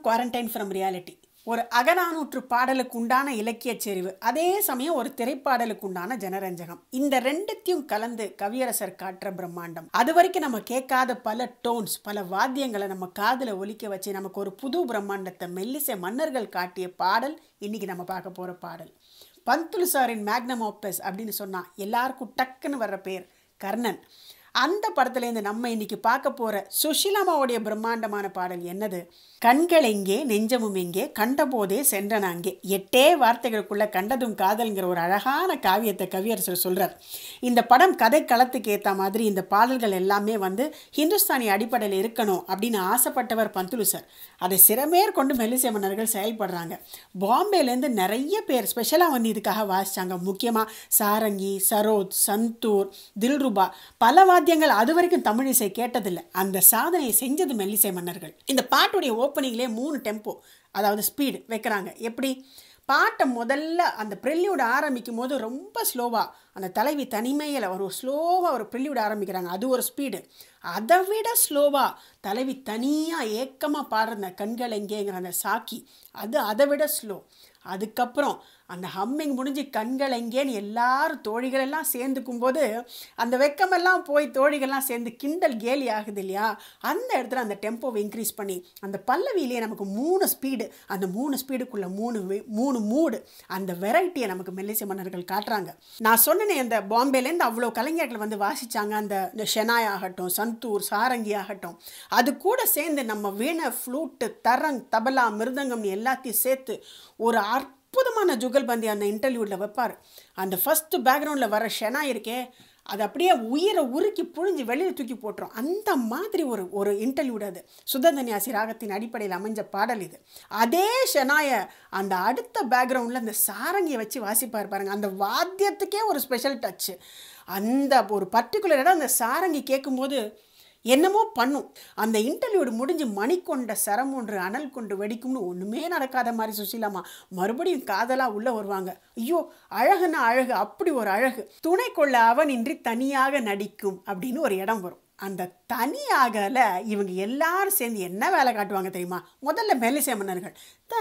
quarantine from reality ஒரு அகநானூற்று பாடலுக்கு உண்டான இலக்கிய செறிவு அதே சமயம் ஒரு திரைப்பாடலுக்கு உண்டான ஜனரஞ்சகம் இந்த ரெண்டுத்தையும் கலந்து கவியரசர் காட்டுற பிரம்மாண்டம் அது வரைக்கும் நம்ம கேட்காத பல டோன்ஸ் பல வாத்தியங்களை நம்ம காதில் ஒலிக்க வச்சு நமக்கு ஒரு புது பிரம்மாண்டத்தை மெல்லிசை மன்னர்கள் காட்டிய பாடல் இன்னைக்கு நம்ம பார்க்க போகிற பாடல் பந்துலு சாரின் மேக்னம் ஆப்பஸ் அப்படின்னு சொன்னால் எல்லாருக்கும் டக்குன்னு வர்ற பேர் கர்ணன் அந்த படத்துலேருந்து நம்ம இன்னைக்கு பார்க்க போகிற சுஷிலாமாவுடைய பிரம்மாண்டமான பாடல் என்னது கண்கள் எங்கே நெஞ்சமும் எங்கே கண்டபோதே சென்றன அங்கே எட்டே வார்த்தைகளுக்குள்ள கண்டதும் காதல்ங்கிற ஒரு அழகான காவியத்தை கவியரசர் சொல்கிறார் இந்த படம் கதை களத்துக்கு ஏற்ற மாதிரி இந்த பாடல்கள் எல்லாமே வந்து ஹிந்துஸ்தானி அடிப்படையில் இருக்கணும் அப்படின்னு ஆசைப்பட்டவர் பந்துலு சார் அதை சிறமேற் கொண்டு மெல்லிசை மன்னர்கள் செயல்படுறாங்க பாம்பேலேருந்து நிறைய பேர் ஸ்பெஷலாக வந்து இதுக்காக வாசித்தாங்க முக்கியமாக சாரங்கி சரோத் சந்தூர் தில்ருபா பல வாத்தியங்கள் அது வரைக்கும் தமிழ் இசை கேட்டதில்லை அந்த சாதனையை செஞ்சது மெல்லிசை மன்னர்கள் இந்த பாட்டுடைய ஓப்பனிங்லேயே மூணு டெம்போ அதாவது ஸ்பீடு வைக்கிறாங்க எப்படி பாட்டை முதல்ல அந்த ப்ரெல்லியோட ஆரம்பிக்கும் போது ரொம்ப ஸ்லோவாக அந்த தலைவி தனிமையில் ஒரு ஸ்லோவாக ஒரு ப்ரெல்லியோட ஆரம்பிக்கிறாங்க அது ஒரு ஸ்பீடு அதை விட ஸ்லோவாக தலைவி தனியாக ஏக்கமாக பாடுற அந்த கண்கள் எங்கேங்கிற அந்த சாக்கி அது அதை விட ஸ்லோ அதுக்கப்புறம் அந்த ஹம்மிங் முடிஞ்சு கண்கள் எங்கேன்னு எல்லாரும் தோழிகள் எல்லாம் சேர்ந்துக்கும் போது அந்த வெக்கமெல்லாம் போய் தோழிகள்லாம் சேர்ந்து கிண்டல் கேலி ஆகுது இல்லையா அந்த இடத்துல அந்த டெம்போவை இன்க்ரீஸ் பண்ணி அந்த பல்லவியிலேயே நமக்கு மூணு ஸ்பீடு அந்த மூணு ஸ்பீடுக்குள்ள மூணு வே- மூணு மூடு அந்த வெரைட்டியை நமக்கு மெல்லிசை மன்னர்கள் காட்டுறாங்க நான் சொன்னேனே அந்த பாம்பேலேருந்து அவ்வளோ கலைஞர்கள் வந்து வாசிச்சாங்க அந்த இந்த ஷெனாய் ஆகட்டும் சந்தூர் சாரங்கி ஆகட்டும் அது கூட சேர்ந்து நம்ம வீணை ஃப்ளூட்டு தரங் தபலா மிருதங்கம்னு எல்லாத்தையும் சேர்த்து ஒரு அற்புதமான ஜுகல்பந்தி அந்த இன்டர்வியூவில் வைப்பார் அந்த ஃபஸ்ட்டு பேக்ரவுண்டில் வர ஷெனா இருக்கே அது அப்படியே உயிரை உருக்கி புழிஞ்சு வெளியில் தூக்கி போட்டுரும் அந்த மாதிரி ஒரு ஒரு இன்டர்வியூட் அது சுதந்தன்யாசி ராகத்தின் அடிப்படையில் அமைஞ்ச பாடல் இது அதே ஷெனாயை அந்த அடுத்த பேக்ரவுண்டில் அந்த சாரங்கியை வச்சு வாசிப்பார் பாருங்க அந்த வாத்தியத்துக்கே ஒரு ஸ்பெஷல் டச்சு அந்த ஒரு பர்டிகுலர் இடம் அந்த சாரங்கி கேட்கும்போது என்னமோ பண்ணும் அந்த இன்டர்வியூடு முடிஞ்சு மணிக்கொண்ட சரம் ஒன்று அனல் கொண்டு வெடிக்கும்னு ஒன்றுமே நடக்காத மாதிரி சுசீலாமா மறுபடியும் காதலாக உள்ளே வருவாங்க ஐயோ அழகுன்னா அழகு அப்படி ஒரு அழகு துணை கொள்ள அவன் இன்றி தனியாக நடிக்கும் அப்படின்னு ஒரு இடம் வரும் அந்த தனியாகல இவங்க எல்லாரும் சேர்ந்து என்ன வேலை காட்டுவாங்க தெரியுமா முதல்ல மெல்லிசை மன்னர்கள்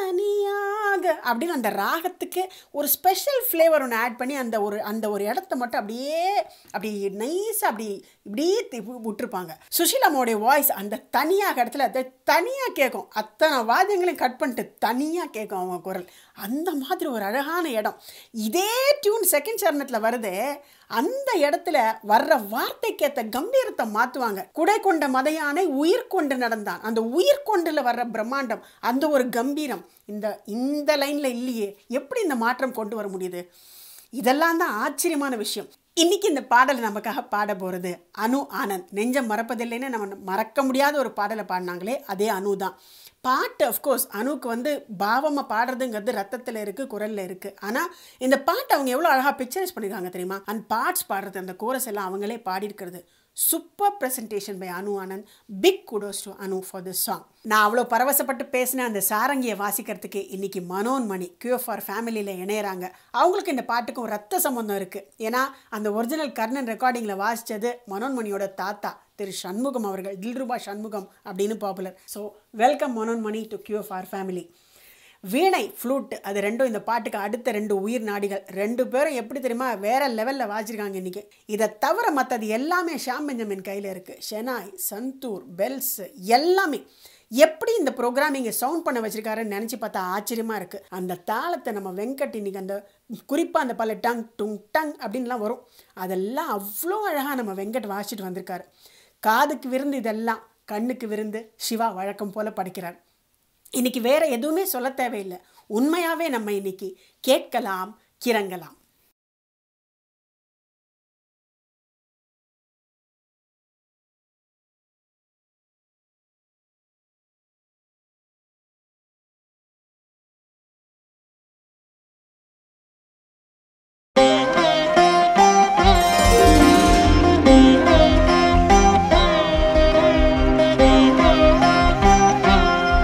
தனியாக அப்படின்னு அந்த ராகத்துக்கு ஒரு ஸ்பெஷல் ஃப்ளேவர் ஒன்று ஆட் பண்ணி அந்த ஒரு அந்த ஒரு இடத்த மட்டும் அப்படியே அப்படி நைஸாக அப்படி இப்படியே தி- வி- விட்டுருப்பாங்க சுஷீலாமாவுடைய வாய்ஸ் அந்த தனியாக இடத்துல அது தனியாக கேட்கும் அத்தனை வாத்தியங்களையும் கட் பண்ணிட்டு தனியாக கேட்கும் அவங்க குரல் அந்த மாதிரி ஒரு அழகான இடம் இதே டியூன் செகண்ட் சரணத்தில் வருது அந்த இடத்துல வர்ற வார்த்தைக்கேற்ற கம்பீரத்தை மாற்றுவாங்க குடை கொண்ட மதையானை உயிர் கொண்டு நடந்தான் அந்த உயிர் கொண்டுல வர்ற பிரம்மாண்டம் அந்த ஒரு கம்பீரம் இந்த இந்த லைனில் இல்லையே எப்படி இந்த மாற்றம் கொண்டு வர முடியுது இதெல்லாம் தான் ஆச்சரியமான விஷயம் இன்னைக்கு இந்த பாடலை நமக்காக பாட போகிறது அனு ஆனந்த் நெஞ்சம் மறப்பதில்லைன்னு நம்ம மறக்க முடியாத ஒரு பாடலை பாடினாங்களே அதே அனு தான் பாட்டு அஃப்கோர்ஸ் அனுக்கு வந்து பாவமாக பாடுறதுங்கிறது ரத்தத்தில் இருக்குது குரலில் இருக்குது ஆனால் இந்த பாட்டை அவங்க எவ்வளோ அழகாக பிக்சரைஸ் பண்ணியிருக்காங்க தெரியுமா அந்த பார்ட்ஸ் பாடுறது அந்த கோரஸ் எல்லாம் அவங்களே பாடியிருக்கிறது super presentation by Anu Anand big kudos to Anu for this song நான் அவ்வளோ பரவசப்பட்டு பேசின அந்த சாரங்கியை வாசிக்கிறதுக்கு இன்னைக்கு மனோன் மணி கியூஎஃப்ஆர் ஃபேமிலியில் இணையறாங்க அவங்களுக்கு இந்த பாட்டுக்கும் ரத்த சம்பந்தம் இருக்குது ஏன்னா அந்த ஒரிஜினல் கர்ணன் ரெக்கார்டிங்கில் வாசித்தது மனோன்மணியோட தாத்தா திரு சண்முகம் அவர்கள் தில்ருபா சண்முகம் அப்படின்னு popular so welcome Manonmani to QFR family veena flute அது ரெண்டும் இந்த பாட்டுக்கு அடுத்த ரெண்டு உயிர் நாடிகள் ரெண்டு பேரும் எப்படி தெரியுமா வேற லெவலில் வாசிருக்காங்க இன்னைக்கு இதை தவிர மற்றது எல்லாமே ஷாம் பெஞ்சமின் கையில் இருக்குது ஷெனாய் சந்தூர் பெல்ஸ் எல்லாமே எப்படி இந்த ப்ரோக்ராமிங்கை சவுண்ட் பண்ண வச்சிருக்காருன்னு நினச்சி பார்த்தா ஆச்சரியமாக இருக்குது அந்த தாளத்தை நம்ம வெங்கட் இன்னைக்கு அந்த குறிப்பாக அந்த பல டங் டுங் டங் அப்படின்லாம் வரும் அதெல்லாம் அவ்வளோ அழகாக நம்ம வெங்கட் வாசிச்சுட்டு வந்திருக்காரு காதுக்கு விருந்து இதெல்லாம் கண்ணுக்கு விருந்து சிவா வழக்கம் போல படைக்கிறார் இன்னைக்கு வேற எதுவுமே சொல்ல தேவையில்லை உண்மையாவே நம்ம இன்னைக்கு கேட்கலாம் கிறங்கலாம்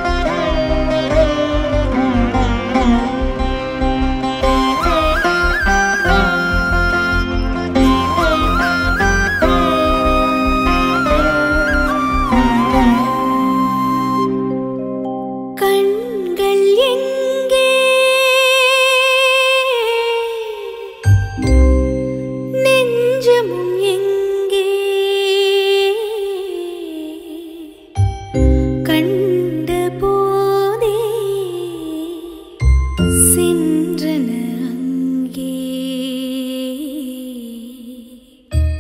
Thank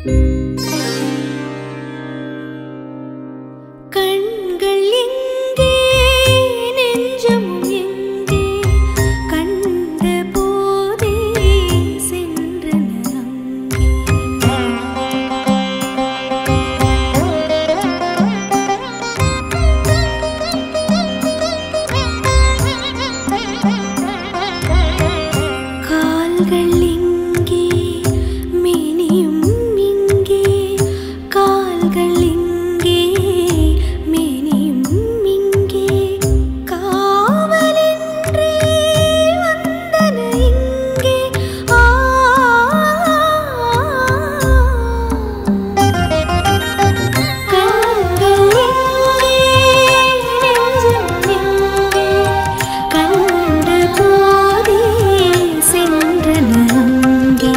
கண்கள் எங்கே நெஞ்சமும் எங்கே கண்ட போதே சென்றன அங்கே கால்கள் இங்கே மேனியும் இங்கே கால்கள் இங்கே மேனியும் இங்கே காவலின்றி வந்தன இங்கே ஆ கண்கள் எங்கே நெஞ்சம் எங்கே கண்ட போதே சென்றன அங்கே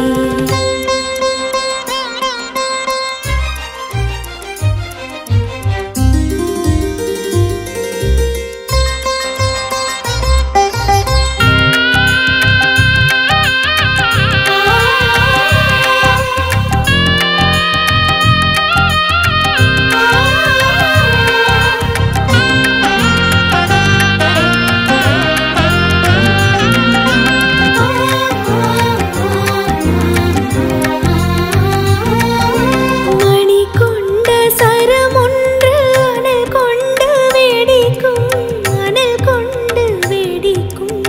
மணி கொண்ட சரமொன்று அனல் கொண்டு வெடிக்கும் அனல் கொண்டு வெடிக்கும்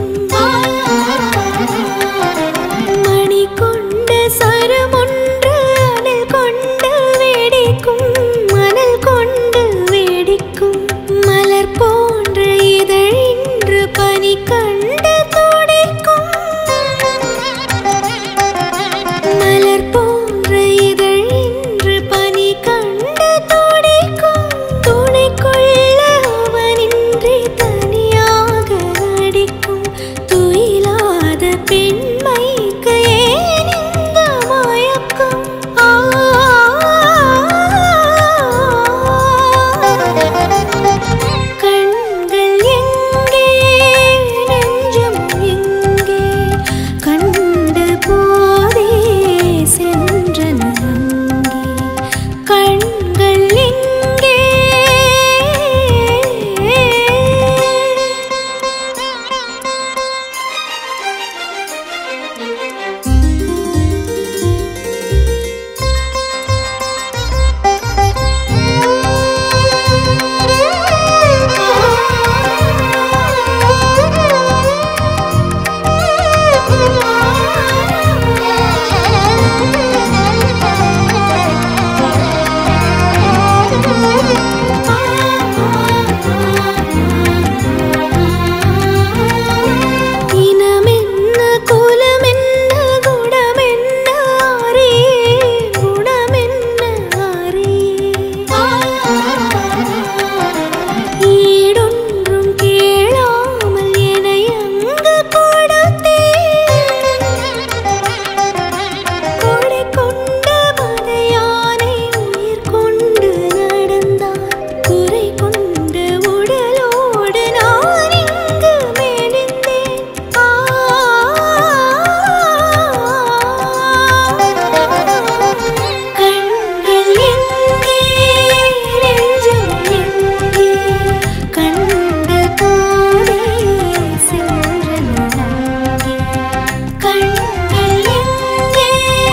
மணி கொண்ட சரமொன்று அனல் கொண்டு வெடிக்கும் அனல் கொண்டு வெடிக்கும் மலர் போன்ற இதழ் இன்று பனி கண்டு துடிக்கும் மலர் போன்ற இதழ் இன்று பனி கண்டு துடிக்கும் துணை கொள்ள அவனின்றி தனியாக அடிக்கும் துயிலாத பெண்மைக்கு ஏன் இந்த மயக்கம் ஆ கண்கள் எங்கே நெஞ்சம் எங்கே கண்ட போதே சென்றன அங்கே கண்கள் எங்கே இனமென்ன குலமென்ன குணமென்ன அறியே குணமென்ன அறியே ஈடொன்றும் கேளாமல் என்னை அங்கு கொடுத்தே கொடை கொண்ட மதையானை உயிர் கொண்டு நடந்தார் குறை கொண்ட உடலோடு நான் இங்கு மெலிந்தேன் ஆ கண்கள் எங்கே நெஞ்சம் எங்கே கண்ட போதே சென்றன அங்கே கண்கள் எங்கே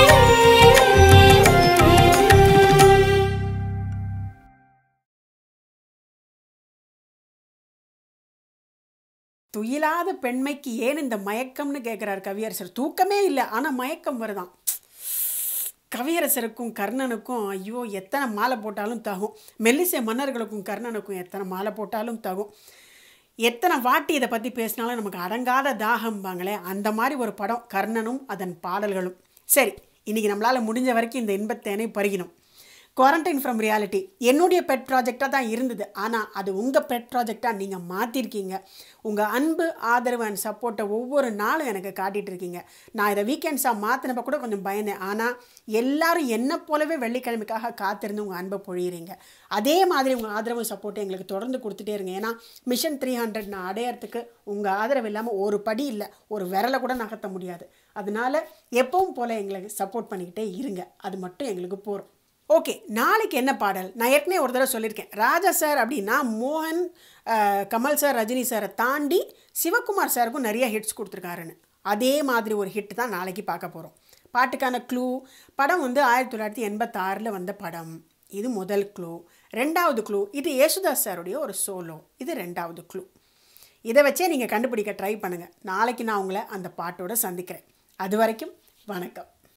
துயிலாத பெண்மைக்கு ஏன் இந்த மயக்கம்னு கேட்குறார் கவியரசர் தூக்கமே இல்லை ஆனால் மயக்கம் வருதாம் கவியரசருக்கும் கர்ணனுக்கும் ஐயோ எத்தனை மாலை போட்டாலும் தகும் மெல்லிசை மன்னர்களுக்கும் கர்ணனுக்கும் எத்தனை மாலை போட்டாலும் தகும் எத்தனை வாட்டி இதை பற்றி பேசினாலும் நமக்கு அடங்காத தாகம்பாங்களே அந்த மாதிரி ஒரு படம் கர்ணனும் அதன் பாடல்களும் சரி இன்றைக்கி நம்மளால் முடிஞ்ச வரைக்கும் இந்த இன்பத்தேனை பருகினோம் குவாரண்டைன் ஃப்ரம் ரியாலிட்டி என்னுடைய பெட் ப்ராஜெக்டாக தான் இருந்தது ஆனால் அது உங்கள் பெட் ப்ராஜெக்டாக நீங்கள் மாற்றிருக்கீங்க உங்கள் அன்பு ஆதரவு அண்ட் சப்போர்ட்டை ஒவ்வொரு நாளும் எனக்கு காட்டிகிட்டு இருக்கீங்க நான் இதை வீக்கெண்ட்ஸாக மாற்றினப்ப கூட கொஞ்சம் பயந்தேன் ஆனால் எல்லாரும் என்ன போலவே வெள்ளிக்கிழமைக்காக காத்திருந்து உங்கள் அன்பை பொழியிறீங்க அதே மாதிரி உங்கள் ஆதரவு சப்போர்ட்டை எங்களுக்கு தொடர்ந்து கொடுத்துட்டே இருங்க ஏன்னா மிஷன் த்ரீ ஹண்ட்ரட் நான் அடையறதுக்கு உங்கள் ஆதரவு இல்லாமல் ஒரு படி இல்லை ஒரு விரலை கூட நகர்த்த முடியாது அதனால எப்பவும் போல் எங்களுக்கு சப்போர்ட் பண்ணிக்கிட்டே இருங்க அது மட்டும் எங்களுக்கு போகிறோம் ஓகே நாளைக்கு என்ன பாடல் நான் ஏற்கனவே ஒரு தடவை சொல்லியிருக்கேன் ராஜா சார் அப்படின்னா மோகன் அஹ், கமல் சார் ரஜினி சாரை தாண்டி சிவகுமார் சாருக்கும் நிறைய ஹிட்ஸ் கொடுத்துருக்காருன்னு அதே மாதிரி ஒரு ஹிட் தான் நாளைக்கு பார்க்க போகிறோம் பாட்டுக்கான க்ளூ படம் வந்து ஆயிரத்தி தொள்ளாயிரத்தி எண்பத்தாறில் வந்த படம் இது முதல் க்ளூ ரெண்டாவது க்ளூ இது யேசுதாஸ் சாருடைய ஒரு சோலோ இது ரெண்டாவது க்ளூ இதை வச்சே நீங்கள் கண்டுபிடிக்க ட்ரை பண்ணுங்கள் நாளைக்கு நான் உங்களை அந்த பாட்டோட சந்திக்கிறேன் அது வரைக்கும் வணக்கம்